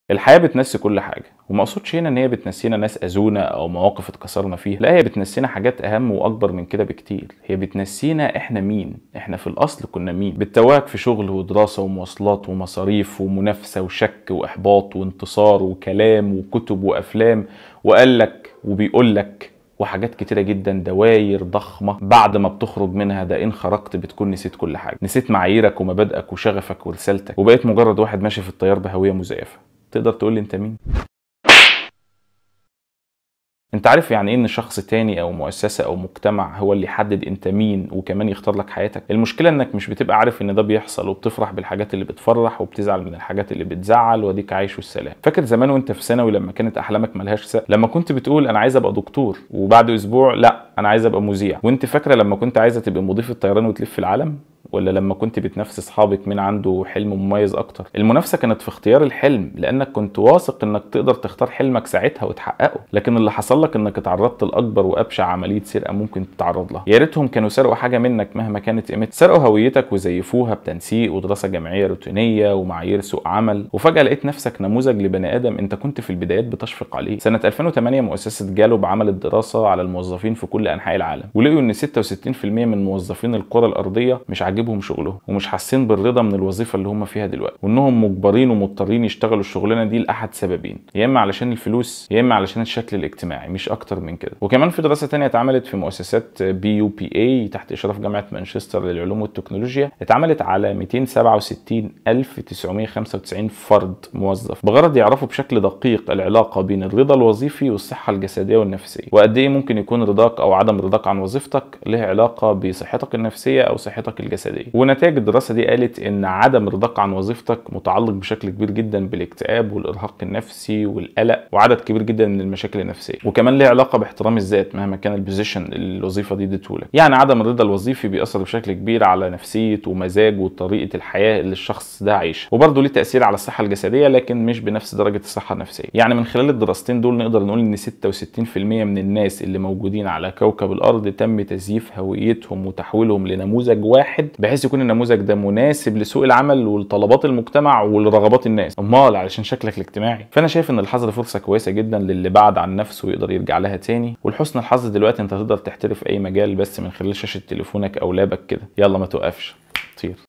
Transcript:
الحياة بتنسي كل حاجة وما اقصدش هنا ان هي بتنسينا ناس اذونا او مواقف اتكسرنا فيها لا هي بتنسينا حاجات اهم واكبر من كده بكتير هي بتنسينا احنا مين احنا في الاصل كنا مين بالتواك في شغل ودراسة ومواصلات ومصاريف ومنافسة وشك واحباط وانتصار وكلام وكتب وافلام وقالك وبيقولك وحاجات كتيرة جدا دواير ضخمة بعد ما بتخرج منها ده إن خرجت بتكون نسيت كل حاجة نسيت معاييرك ومبادئك وشغفك ورسالتك وبقيت مجرد واحد ماشي في التيار بهوية مزيفة تقدر تقول لي انت مين انت عارف يعني ايه ان شخص تاني او مؤسسة او مجتمع هو اللي يحدد انت مين وكمان يختار لك حياتك المشكلة انك مش بتبقى عارف ان ده بيحصل وبتفرح بالحاجات اللي بتفرح وبتزعل من الحاجات اللي بتزعل واديك عايش والسلام فاكر زمان وانت في ثانوي لما كانت احلامك ملهاش سقف لما كنت بتقول انا عايز ابقى دكتور وبعد اسبوع لا انا عايز ابقى مذيع وانت فاكره لما كنت عايزه تبقى مضيف الطيران وتلف في العالم ولا لما كنت بتنافس اصحابك مين عنده حلم مميز اكتر المنافسه كانت في اختيار الحلم لانك كنت واثق انك تقدر تختار حلمك ساعتها وتحققه لكن اللي حصل لك انك اتعرضت لاكبر وابشع عمليه سرقه ممكن تتعرض لها يا ريتهم كانوا سرقوا حاجه منك مهما كانت قيمتها سرقوا هويتك وزيفوها بتنسيق ودراسه جامعيه روتينيه ومعايير سوق عمل وفجاه لقيت نفسك نموذج لبني ادم انت كنت في البدايات بتشفق عليه سنه 2008 مؤسسه جالوب عملت دراسه على الموظفين في كل انحاء العالم ولقوا ان 66% من موظفين الكره الارضيه مش عاجبهم شغلهم ومش حاسين بالرضا من الوظيفه اللي هم فيها دلوقتي وانهم مجبرين ومضطرين يشتغلوا الشغلانه دي لاحد سببين يا اما علشان الفلوس يا اما علشان الشكل الاجتماعي مش اكتر من كده وكمان في دراسه تانية اتعملت في مؤسسات بي يو بي اي تحت اشراف جامعه مانشستر للعلوم والتكنولوجيا اتعملت على 267995 فرد موظف بغرض يعرفوا بشكل دقيق العلاقه بين الرضا الوظيفي والصحه الجسديه والنفسيه وقد ايه ممكن يكون رضاك او عدم رضاك عن وظيفتك له علاقه بصحتك النفسيه او صحتك الجسديه ونتائج الدراسه دي قالت ان عدم رضاك عن وظيفتك متعلق بشكل كبير جدا بالاكتئاب والارهاق النفسي والقلق وعدد كبير جدا من المشاكل النفسيه وكمان ليه علاقه باحترام الذات مهما كان البوزيشن اللي الوظيفه دي اديتهولك يعني عدم الرضا الوظيفي بيأثر بشكل كبير على نفسيه ومزاج وطريقه الحياه اللي الشخص ده عايشها وبرضه ليه تاثير على الصحه الجسديه لكن مش بنفس درجه الصحه النفسيه يعني من خلال الدراستين دول نقدر نقول ان 66% من الناس اللي موجودين على كوكب الارض تم تزييف هويتهم وتحويلهم لنموذج واحد بحيث يكون النموذج ده مناسب لسوق العمل ولطلبات المجتمع ولرغبات الناس امال علشان شكلك الاجتماعي فانا شايف ان الحظر فرصه كويسه جدا للي بعد عن نفسه يقدر يرجع لها تاني ولحسن الحظ دلوقتي انت تقدر تحترف اي مجال بس من خلال شاشه تليفونك او لابك كده يلا ما توقفش طير